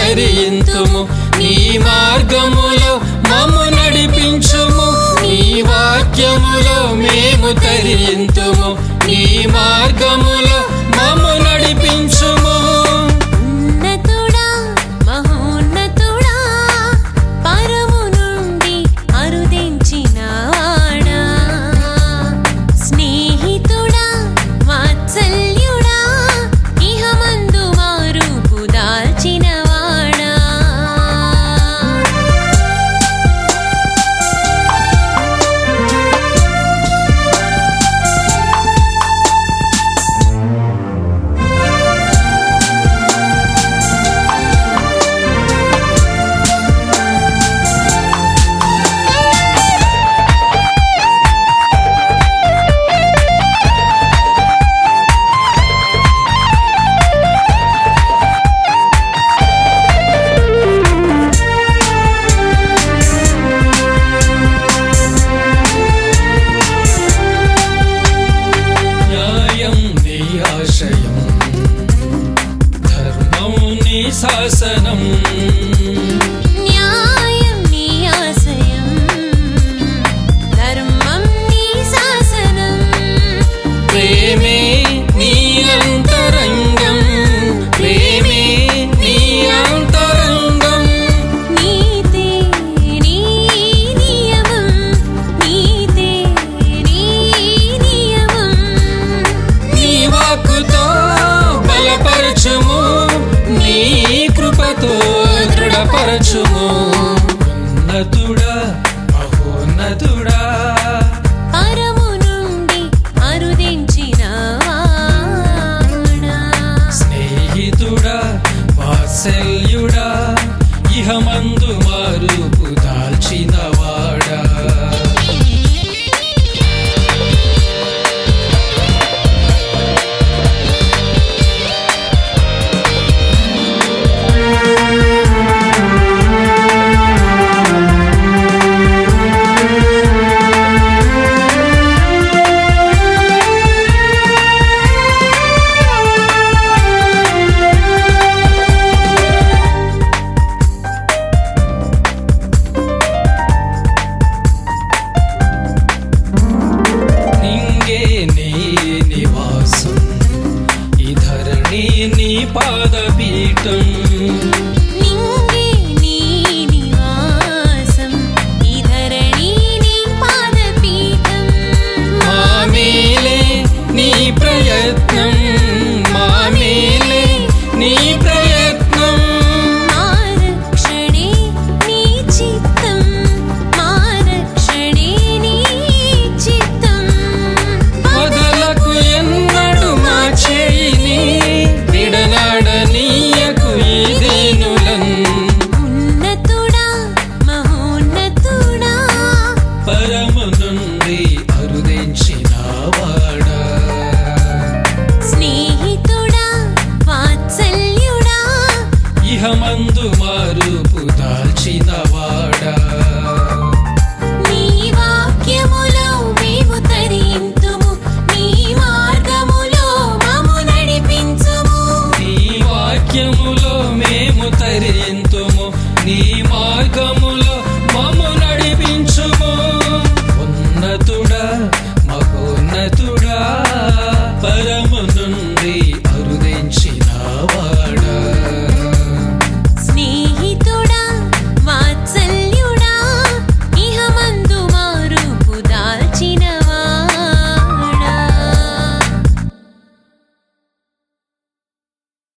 తరింతుము నీ మార్గములో మమ్ము నడిపించుము నీ వాక్యములో మేము తరింతుము నీ మార్గములో మమ్ము నడిపించుము ఉన్నతుడా మహోన్నతుడా పరము నుండి అరుదించినవాడా స్నేహితుడా వాత్సల్యుడా ఇహమందు మారుపు దాల్చినవాడా న్యాయం నీ ఆశయం ధర్మం నీ శాసనం న్యాయం నీ ఆశయం ధర్మం నీ శాసనం ప్రేమే నీ అంతరంగం ప్రేమే నీ అంతరంగం నీతే నీ నియమం నీతే నీ నియమం నీ వాక్కుతో బలపరచుము నీ కృపతో దృఢపరచుము ఉన్నతుడా మహోన్నతుడా పరము నుండి అరుదించినవాడా స్నేహితుడా వాత్సల్యుడా ఇహమందు మారుపు దాల్చినవాడా నింగే నీ నివాసం ఈ ధరణి నీ పాదపీఠం నింగే నీ నివాసం ఈ ధరణి నీ పాదపీఠం మా మేలే నీ ప్రయత్నం మా మేలే నీ ప్రయత్నం మా రక్షణే నీ చిత్తం మా రక్షణే నీ చిత్తం మొదలకు ఎన్నడు మా చేయిని విడనాడనీయకు ఈ దీనులన్ ఉన్నతుడా మహోన్నతుడా పరము నుండి అరుదించినవాడా స్నేహితుడా వాత్సల్యుడా ఇహమందు మారుపు దాల్చినవాడా నీ వాక్యములో మేము తరింతుము నీ మార్గములో మము నడిపించుము నీ వాక్యములో మేము తరింతుము నీ మార్గములో